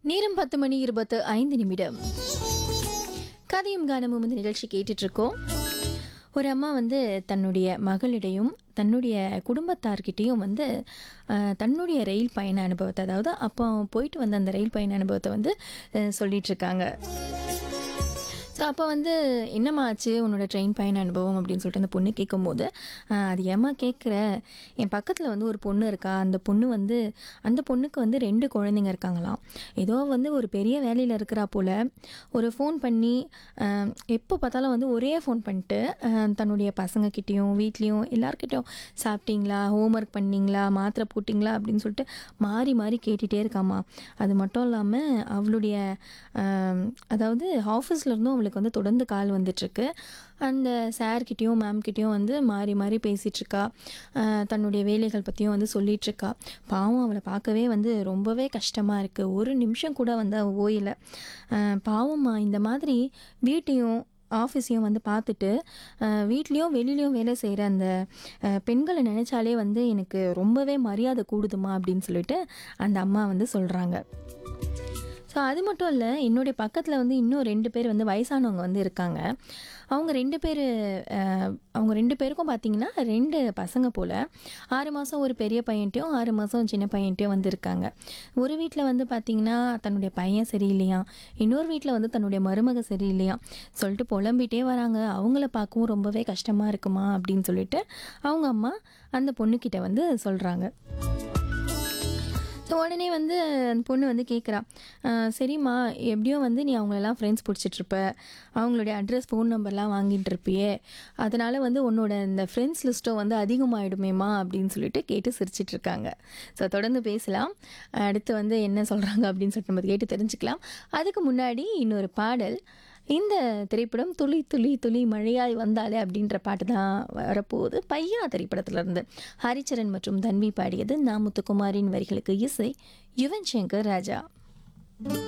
நேரம் பத்து மணி இருபத்து ஐந்து நிமிடம் கதையும் கானமும் இந்த நிகழ்ச்சி கேட்டுட்டு இருக்கோம் ஒரு அம்மா வந்து தன்னுடைய மகளிடையும் தன்னுடைய குடும்பத்தார்கிட்டேயும் வந்து அஹ், தன்னுடைய ரயில் பயண அனுபவத்தை அதாவது அப்போ போயிட்டு வந்த அந்த ரயில் பயண அனுபவத்தை வந்து அஹ், சொல்லிட்டு இருக்காங்க ஸோ அப்போ வந்து என்னம்மா ஆச்சு உன்னோட ட்ரெயின் பயண அனுபவம் அப்படின்னு சொல்லிட்டு அந்த பொண்ணு கேட்கும்போது "ஆஹ், அது ஏம்மா கேட்குற என் பக்கத்தில் வந்து ஒரு பொண்ணு இருக்கா அந்த பொண்ணு வந்து அந்த பொண்ணுக்கு வந்து ரெண்டு குழந்தைங்க இருக்காங்களாம் ஏதோ வந்து ஒரு பெரிய வேலையில் இருக்கிறா போல் ஒரு ஃபோன் பண்ணி ஆஹ், எப்போ பார்த்தாலும் வந்து ஒரே ஃபோன் பண்ணிட்டு ஆஹ், தன்னுடைய பசங்கக்கிட்டேயும் வீட்லேயும் எல்லார்கிட்டயும் சாப்பிட்டீங்களா ஹோம்ஒர்க் பண்ணீங்களா மாத்திரை போட்டிங்களா அப்படின்னு சொல்லிட்டு மாறி மாறி கேட்டுகிட்டே இருக்காம்மா அது மட்டும் இல்லாமல் அவளுடைய ஆம், அதாவது ஆஃபீஸ்ல இருந்தும் அவளுக்கு வந்து தொடர்ந்து கால் வந்துட்டுருக்கு அந்த சார்கிட்டேயும் மேம்கிட்டேயும் வந்து மாறி மாறி பேசிகிட்ருக்கா தன்னுடைய வேலைகள் பற்றியும் வந்து சொல்லிகிட்ருக்கா பாவம் அவளை பார்க்கவே வந்து ரொம்பவே கஷ்டமாக இருக்குது ஒரு நிமிஷம் கூட வந்து அவள் ஓயலை பாவம்மா இந்த மாதிரி வீட்டையும் ஆஃபீஸையும் வந்து பார்த்துட்டு அஹ், வீட்லேயும் வெளியிலையும் வேலை செய்கிற அந்த அஹ், பெண்களை நினச்சாலே வந்து எனக்கு ரொம்பவே மரியாதை கூடுதுமா அப்படின்னு சொல்லிட்டு அந்த அம்மா வந்து சொல்கிறாங்க ஸோ அது மட்டும் இல்லை என்னுடைய பக்கத்தில் வந்து இன்னும் ரெண்டு பேர் வந்து வயசானவங்க வந்து இருக்காங்க அவங்க ரெண்டு பேர் அவங்க ரெண்டு பேருக்கும் பார்த்தீங்கன்னா ரெண்டு பசங்க போல் ஆறு மாதம் ஒரு பெரிய பையன்ட்டையும் ஆறு மாதம் சின்ன பையன்ட்டையும் வந்து இருக்காங்க ஒரு வீட்டில் வந்து பார்த்தீங்கன்னா தன்னுடைய பையன் சரியில்லையா இன்னொரு வீட்டில் வந்து தன்னுடைய மருமக சரியில்லையா சொல்லிட்டு புலம்பிட்டே வராங்க அவங்கள பார்க்கவும் ரொம்பவே கஷ்டமாக இருக்குமா அப்படின்னு சொல்லிட்டு அவங்க அம்மா அந்த பொண்ணுக்கிட்ட வந்து சொல்கிறாங்க ஸோ உடனே வந்து அந்த பொண்ணு வந்து கேட்குறா சரிம்மா எப்படியும் வந்து நீ அவங்களெல்லாம் ஃப்ரெண்ட்ஸ் பிடிச்சிட்ருப்ப அவங்களுடைய அட்ரஸ் ஃபோன் நம்பர்லாம் வாங்கிட்டு இருப்பியே அதனால் வந்து உன்னோட இந்த ஃப்ரெண்ட்ஸ் லிஸ்ட்டும் வந்து அதிகமாகிடுமேம்மா அப்படின்னு சொல்லிட்டு கேட்டு சிரிச்சிட்டு இருக்காங்க ஸோ தொடர்ந்து பேசலாம் அடுத்து வந்து என்ன சொல்கிறாங்க அப்படின்னு சொல்லிட்டு நம்ம கேட்டு தெரிஞ்சுக்கலாம் அதுக்கு முன்னாடி இன்னொரு பாடல் இந்த திரைப்படம் துளி துளி துளி மழையாய் வந்தாலே அப்படின்ற பாட்டு தான் வரப்போகுது பையா திரைப்படத்திலிருந்து ஹரிச்சரன் மற்றும் தன்வி பாடியது நா முத்துக்குமாரின் வரிகளுக்கு இசை யுவன் சங்கர் ராஜா